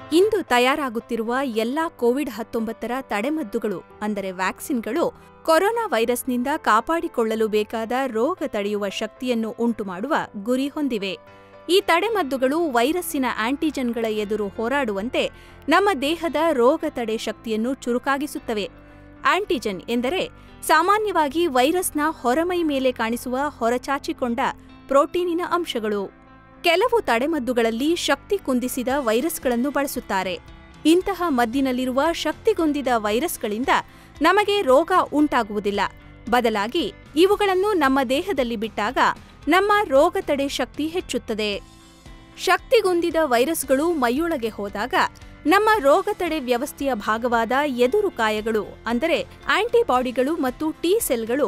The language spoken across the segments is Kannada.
ಇಂದು ತಯಾರಾಗುತ್ತಿರುವ ಎಲ್ಲಾ ಕೋವಿಡ್ ಹತ್ತೊಂಬತ್ತರ ತಡೆಮದ್ದುಗಳು ಅಂದರೆ ವ್ಯಾಕ್ಸಿನ್ಗಳು ಕೊರೋನಾ ವೈರಸ್ನಿಂದ ಕಾಪಾಡಿಕೊಳ್ಳಲು ಬೇಕಾದ ರೋಗ ತಡೆಯುವ ಶಕ್ತಿಯನ್ನು ಉಂಟುಮಾಡುವ ಗುರಿ ಹೊಂದಿವೆ ಈ ತಡೆಮದ್ದುಗಳು ವೈರಸ್ಸಿನ ಆಂಟಿಜನ್ಗಳ ಎದುರು ಹೋರಾಡುವಂತೆ ನಮ್ಮ ದೇಹದ ರೋಗ ತಡೆ ಶಕ್ತಿಯನ್ನು ಚುರುಕಾಗಿಸುತ್ತವೆ ಆಂಟಿಜನ್ ಎಂದರೆ ಸಾಮಾನ್ಯವಾಗಿ ವೈರಸ್ನ ಹೊರಮೈ ಮೇಲೆ ಕಾಣಿಸುವ ಹೊರಚಾಚಿಕೊಂಡ ಪ್ರೋಟೀನಿನ ಅಂಶಗಳು ಕೆಲವು ತಡೆಮದ್ದುಗಳಲ್ಲಿ ಶಕ್ತಿ ಕುಂದಿಸಿದ ವೈರಸ್ಗಳನ್ನು ಬಳಸುತ್ತಾರೆ ಇಂತಹ ಮದ್ದಿನಲ್ಲಿರುವ ಶಕ್ತಿಗುಂದಿದ ವೈರಸ್ಗಳಿಂದ ನಮಗೆ ರೋಗ ಉಂಟಾಗುವುದಿಲ್ಲ ಬದಲಾಗಿ ಇವುಗಳನ್ನು ನಮ್ಮ ದೇಹದಲ್ಲಿ ಬಿಟ್ಟಾಗ ನಮ್ಮ ರೋಗ ತಡೆ ಶಕ್ತಿ ಹೆಚ್ಚುತ್ತದೆ ಶಕ್ತಿಗುಂದಿದ ವೈರಸ್ಗಳು ಮೈಯೊಳಗೆ ಹೋದಾಗ ನಮ್ಮ ರೋಗ ತಡೆ ವ್ಯವಸ್ಥೆಯ ಭಾಗವಾದ ಎದುರು ಕಾಯಗಳು ಅಂದರೆ ಆಂಟಿಬಾಡಿಗಳು ಮತ್ತು ಟಿ ಸೆಲ್ಗಳು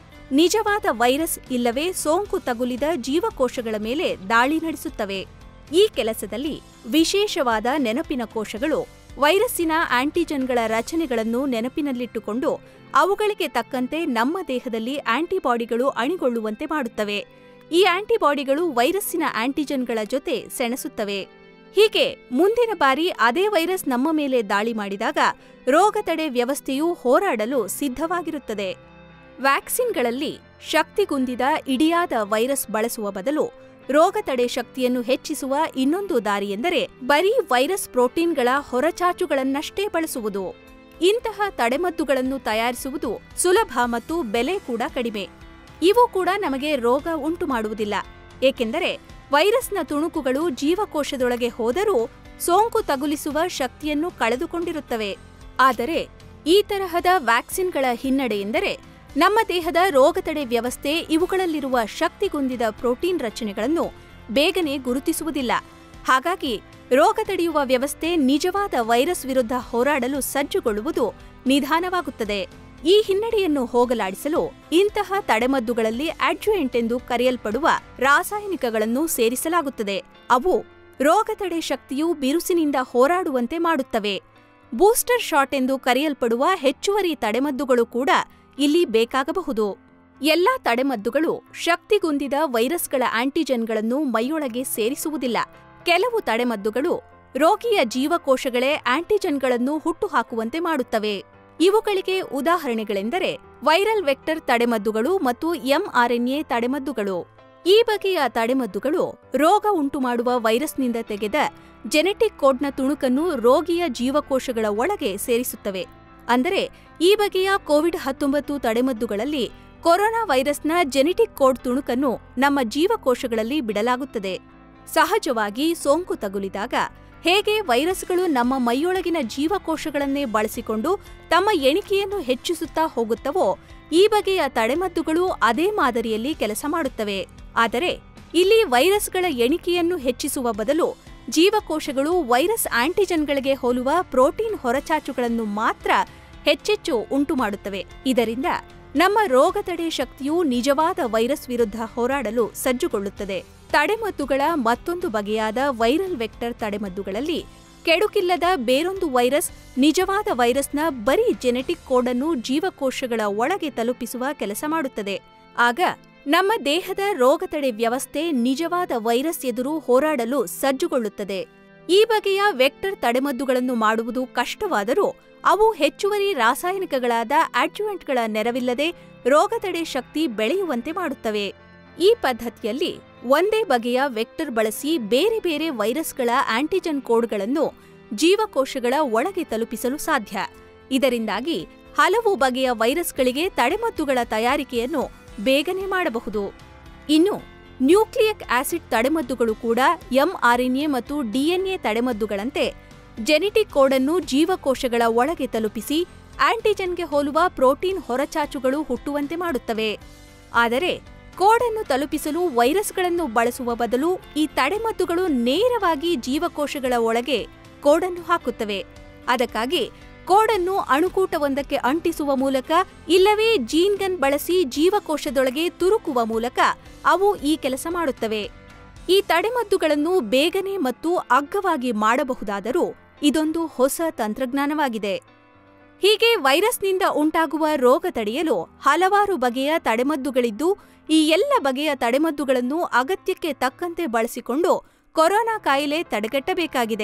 ನಿಜವಾದ ವೈರಸ್ ಇಲ್ಲವೇ ಸೋಂಕು ತಗುಲಿದ ಜೀವಕೋಶಗಳ ಮೇಲೆ ದಾಳಿ ನಡೆಸುತ್ತವೆ ಈ ಕೆಲಸದಲ್ಲಿ ವಿಶೇಷವಾದ ನೆನಪಿನ ಕೋಶಗಳು ವೈರಸ್ಸಿನ ಆಂಟಿಜನ್ಗಳ ರಚನೆಗಳನ್ನು ನೆನಪಿನಲ್ಲಿಟ್ಟುಕೊಂಡು ಅವುಗಳಿಗೆ ತಕ್ಕಂತೆ ನಮ್ಮ ದೇಹದಲ್ಲಿ ಆಂಟಿಬಾಡಿಗಳು ಅಣಿಗೊಳ್ಳುವಂತೆ ಮಾಡುತ್ತವೆ ಈ ಆಂಟಿಬಾಡಿಗಳು ವೈರಸ್ಸಿನ ಆಂಟಿಜನ್ಗಳ ಜೊತೆ ಸೆಣಸುತ್ತವೆ ಹೀಗೆ ಮುಂದಿನ ಬಾರಿ ಅದೇ ವೈರಸ್ ನಮ್ಮ ಮೇಲೆ ದಾಳಿ ಮಾಡಿದಾಗ ರೋಗ ತಡೆ ವ್ಯವಸ್ಥೆಯು ಹೋರಾಡಲು ಸಿದ್ಧವಾಗಿರುತ್ತದೆ ವ್ಯಾಕ್ಸಿನ್ಗಳಲ್ಲಿ ಶಕ್ತಿಗುಂದಿದ ಇಡಿಯಾದ ವೈರಸ್ ಬಳಸುವ ಬದಲು ರೋಗ ತಡೆ ಶಕ್ತಿಯನ್ನು ಹೆಚ್ಚಿಸುವ ಇನ್ನೊಂದು ದಾರಿಯೆಂದರೆ ಬರೀ ವೈರಸ್ ಪ್ರೋಟೀನ್ಗಳ ಹೊರಚಾಚುಗಳನ್ನಷ್ಟೇ ಬಳಸುವುದು ಇಂತಹ ತಡೆಮದ್ದುಗಳನ್ನು ತಯಾರಿಸುವುದು ಸುಲಭ ಮತ್ತು ಬೆಲೆ ಕೂಡ ಕಡಿಮೆ ಇವು ಕೂಡ ನಮಗೆ ರೋಗ ಉಂಟು ಮಾಡುವುದಿಲ್ಲ ಏಕೆಂದರೆ ವೈರಸ್ನ ತುಣುಕುಗಳು ಜೀವಕೋಶದೊಳಗೆ ಹೋದರೂ ಸೋಂಕು ತಗುಲಿಸುವ ಶಕ್ತಿಯನ್ನು ಕಳೆದುಕೊಂಡಿರುತ್ತವೆ ಆದರೆ ಈ ತರಹದ ವ್ಯಾಕ್ಸಿನ್ಗಳ ಹಿನ್ನಡೆ ಎಂದರೆ ನಮ್ಮ ದೇಹದ ರೋಗತಡೆ ವ್ಯವಸ್ಥೆ ಇವುಗಳಲ್ಲಿರುವ ಶಕ್ತಿಗುಂದಿದ ಪ್ರೋಟೀನ್ ರಚನೆಗಳನ್ನು ಬೇಗನೆ ಗುರುತಿಸುವುದಿಲ್ಲ ಹಾಗಾಗಿ ರೋಗ ತಡೆಯುವ ವ್ಯವಸ್ಥೆ ನಿಜವಾದ ವೈರಸ್ ವಿರುದ್ಧ ಹೋರಾಡಲು ಸಜ್ಜುಗೊಳ್ಳುವುದು ನಿಧಾನವಾಗುತ್ತದೆ ಈ ಹಿನ್ನಡೆಯನ್ನು ಹೋಗಲಾಡಿಸಲು ಇಂತಹ ತಡೆಮದ್ದುಗಳಲ್ಲಿ ಅಡ್ಜುಯೆಂಟ್ ಎಂದು ಕರೆಯಲ್ಪಡುವ ರಾಸಾಯನಿಕಗಳನ್ನು ಸೇರಿಸಲಾಗುತ್ತದೆ ಅವು ರೋಗ ತಡೆ ಶಕ್ತಿಯು ಬಿರುಸಿನಿಂದ ಹೋರಾಡುವಂತೆ ಮಾಡುತ್ತವೆ ಬೂಸ್ಟರ್ ಶಾಟ್ ಎಂದು ಕರೆಯಲ್ಪಡುವ ಹೆಚ್ಚುವರಿ ತಡೆಮದ್ದುಗಳು ಕೂಡ ಇಲ್ಲಿ ಬೇಕಾಗಬಹುದು ಎಲ್ಲಾ ತಡೆಮದ್ದುಗಳು ಶಕ್ತಿಗುಂದಿದ ವೈರಸ್ಗಳ ಆಂಟಿಜನ್ಗಳನ್ನು ಮೈಯೊಳಗೆ ಸೇರಿಸುವುದಿಲ್ಲ ಕೆಲವು ತಡೆಮದ್ದುಗಳು ರೋಗಿಯ ಜೀವಕೋಶಗಳೇ ಆಂಟಿಜನ್ಗಳನ್ನು ಹುಟ್ಟುಹಾಕುವಂತೆ ಮಾಡುತ್ತವೆ ಇವುಗಳಿಗೆ ಉದಾಹರಣೆಗಳೆಂದರೆ ವೈರಲ್ ವೆಕ್ಟರ್ ತಡೆಮದ್ದುಗಳು ಮತ್ತು ಎಂಆರ್ಎನ್ಎ ತಡೆಮದ್ದುಗಳು ಈ ಬಗೆಯ ತಡೆಮದ್ದುಗಳು ರೋಗ ಉಂಟುಮಾಡುವ ವೈರಸ್ನಿಂದ ತೆಗೆದ ಜೆನೆಟಿಕ್ ಕೋಡ್ನ ತುಣುಕನ್ನು ರೋಗಿಯ ಜೀವಕೋಶಗಳ ಒಳಗೆ ಸೇರಿಸುತ್ತವೆ ಅಂದರೆ ಈ ಬಗೆಯ ಕೋವಿಡ್ ಹತ್ತೊಂಬತ್ತು ತಡೆಮದ್ದುಗಳಲ್ಲಿ ಕೊರೋನಾ ವೈರಸ್ನ ಜೆನೆಟಿಕ್ ಕೋಡ್ ತುಣುಕನ್ನು ನಮ್ಮ ಜೀವಕೋಶಗಳಲ್ಲಿ ಬಿಡಲಾಗುತ್ತದೆ ಸಹಜವಾಗಿ ಸೋಂಕು ತಗುಲಿದಾಗ ಹೇಗೆ ವೈರಸ್ಗಳು ನಮ್ಮ ಮೈಯೊಳಗಿನ ಜೀವಕೋಶಗಳನ್ನೇ ಬಳಸಿಕೊಂಡು ತಮ್ಮ ಎಣಿಕೆಯನ್ನು ಹೆಚ್ಚಿಸುತ್ತಾ ಹೋಗುತ್ತವೋ ಈ ಬಗೆಯ ತಡೆಮದ್ದುಗಳು ಅದೇ ಮಾದರಿಯಲ್ಲಿ ಕೆಲಸ ಮಾಡುತ್ತವೆ ಆದರೆ ಇಲ್ಲಿ ವೈರಸ್ಗಳ ಎಣಿಕೆಯನ್ನು ಹೆಚ್ಚಿಸುವ ಬದಲು ಜೀವಕೋಶಗಳು ವೈರಸ್ ಆಂಟಿಜನ್ಗಳಿಗೆ ಹೋಲುವ ಪ್ರೋಟೀನ್ ಹೊರಚಾಚುಗಳನ್ನು ಮಾತ್ರ ಹೆಚ್ಚೆಚ್ಚು ಉಂಟುಮಾಡುತ್ತವೆ ಇದರಿಂದ ನಮ್ಮ ರೋಗ ತಡೆ ಶಕ್ತಿಯು ನಿಜವಾದ ವೈರಸ್ ವಿರುದ್ಧ ಹೋರಾಡಲು ಸಜ್ಜುಗೊಳ್ಳುತ್ತದೆ ತಡೆಮದ್ದುಗಳ ಮತ್ತೊಂದು ಬಗೆಯಾದ ವೈರಲ್ ವೆಕ್ಟರ್ ತಡೆಮದ್ದುಗಳಲ್ಲಿ ಕೆಡುಕಿಲ್ಲದ ಬೇರೊಂದು ವೈರಸ್ ನಿಜವಾದ ವೈರಸ್ನ ಬರೀ ಜೆನೆಟಿಕ್ ಕೋಡ್ ಅನ್ನು ಜೀವಕೋಶಗಳ ಒಳಗೆ ತಲುಪಿಸುವ ಕೆಲಸ ಮಾಡುತ್ತದೆ ಆಗ ನಮ್ಮ ದೇಹದ ರೋಗ ತಡೆ ವ್ಯವಸ್ಥೆ ನಿಜವಾದ ವೈರಸ್ ಎದುರು ಹೋರಾಡಲು ಸಜ್ಜುಗೊಳ್ಳುತ್ತದೆ ಈ ಬಗೆಯ ವೆಕ್ಟರ್ ತಡೆಮದ್ದುಗಳನ್ನು ಮಾಡುವುದು ಕಷ್ಟವಾದರೂ ಅವು ಹೆಚ್ಚುವರಿ ರಾಸಾಯನಿಕಗಳಾದ ಅಡ್ಜುವೆಂಟ್ಗಳ ನೆರವಿಲ್ಲದೆ ರೋಗ ತಡೆ ಶಕ್ತಿ ಬೆಳೆಯುವಂತೆ ಮಾಡುತ್ತವೆ ಈ ಪದ್ಧತಿಯಲ್ಲಿ ಒಂದೇ ಬಗೆಯ ವೆಕ್ಟರ್ ಬಳಸಿ ಬೇರೆ ಬೇರೆ ವೈರಸ್ಗಳ ಆಂಟಿಜನ್ ಕೋಡ್ಗಳನ್ನು ಜೀವಕೋಶಗಳ ಒಳಗೆ ತಲುಪಿಸಲು ಸಾಧ್ಯ ಇದರಿಂದಾಗಿ ಹಲವು ಬಗೆಯ ವೈರಸ್ಗಳಿಗೆ ತಡೆಮದ್ದುಗಳ ತಯಾರಿಕೆಯನ್ನು ಬೇಗನೆ ಮಾಡಬಹುದು ಇನ್ನು ನ್ಯೂಕ್ಲಿಯಿಕ್ ಆಸಿಡ್ ತಡೆಮದ್ದುಗಳು ಕೂಡ ಎಂಆರ್ಎನ್ಎ ಮತ್ತು ಡಿಎನ್ಎ ತಡೆಮದ್ದುಗಳಂತೆ ಜೆನೆಟಿಕ್ ಕೋಡನ್ನು ಜೀವಕೋಶಗಳ ಒಳಗೆ ತಲುಪಿಸಿ ಆಂಟಿಜನ್ಗೆ ಹೋಲುವ ಪ್ರೋಟೀನ್ ಹೊರಚಾಚುಗಳು ಹುಟ್ಟುವಂತೆ ಮಾಡುತ್ತವೆ ಆದರೆ ಕೋಡನ್ನು ತಲುಪಿಸಲು ವೈರಸ್ಗಳನ್ನು ಬಳಸುವ ಬದಲು ಈ ತಡೆಮದ್ದುಗಳು ನೇರವಾಗಿ ಜೀವಕೋಶಗಳ ಒಳಗೆ ಕೋಡನ್ನು ಹಾಕುತ್ತವೆ ಅದಕ್ಕಾಗಿ ಕೋಡನ್ನು ಅಣುಕೂಟವೊಂದಕ್ಕೆ ಅಂಟಿಸುವ ಮೂಲಕ ಇಲ್ಲವೇ ಜೀನ್ಗನ್ ಬಳಸಿ ಜೀವಕೋಶದೊಳಗೆ ತುರುಕುವ ಮೂಲಕ ಅವು ಈ ಕೆಲಸ ಮಾಡುತ್ತವೆ ಈ ತಡೆಮದ್ದುಗಳನ್ನು ಬೇಗನೆ ಮತ್ತು ಅಗ್ಗವಾಗಿ ಮಾಡಬಹುದಾದರೂ ಇದೊಂದು ಹೊಸ ತಂತ್ರಜ್ಞಾನವಾಗಿದೆ ಹೀಗೆ ವೈರಸ್ನಿಂದ ಉಂಟಾಗುವ ರೋಗ ತಡೆಯಲು ಹಲವಾರು ಬಗೆಯ ತಡೆಮದ್ದುಗಳಿದ್ದು ಈ ಎಲ್ಲ ಬಗೆಯ ತಡೆಮದ್ದುಗಳನ್ನು ಅಗತ್ಯಕ್ಕೆ ತಕ್ಕಂತೆ ಬಳಸಿಕೊಂಡು ಕೊರೋನಾ ಕಾಯಿಲೆ ತಡೆಗಟ್ಟಬೇಕಾಗಿದೆ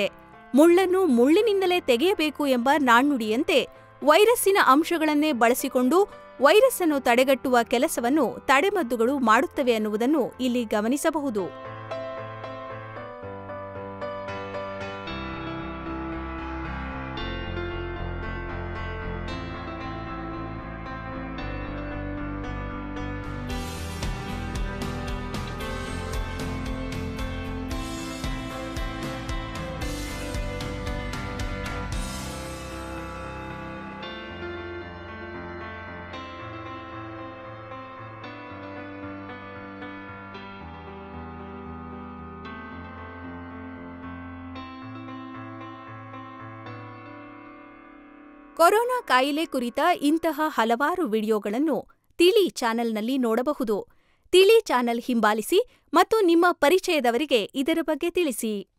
ಮುಳ್ಳನ್ನು ಮುಳ್ಳಿನಿಂದಲೇ ತೆಗೆಯಬೇಕು ಎಂಬ ನಾಣ್ಣುಡಿಯಂತೆ ವೈರಸ್ಸಿನ ಅಂಶಗಳನ್ನೇ ಬಳಸಿಕೊಂಡು ವೈರಸ್ ಅನ್ನು ತಡೆಗಟ್ಟುವ ಕೆಲಸವನ್ನು ತಡೆಮದ್ದುಗಳು ಮಾಡುತ್ತವೆ ಅನ್ನುವುದನ್ನು ಇಲ್ಲಿ ಗಮನಿಸಬಹುದು ಕೊರೋನಾ ಕಾಯಿಲೆ ಕುರಿತ ಇಂತಹ ಹಲವಾರು ವಿಡಿಯೋಗಳನ್ನು ತಿಳಿ ಚಾನೆಲ್ನಲ್ಲಿ ನೋಡಬಹುದು ತಿಳಿ ಚಾನೆಲ್ ಹಿಂಬಾಲಿಸಿ ಮತ್ತು ನಿಮ್ಮ ಪರಿಚಯದವರಿಗೆ ಇದರ ಬಗ್ಗೆ ತಿಳಿಸಿ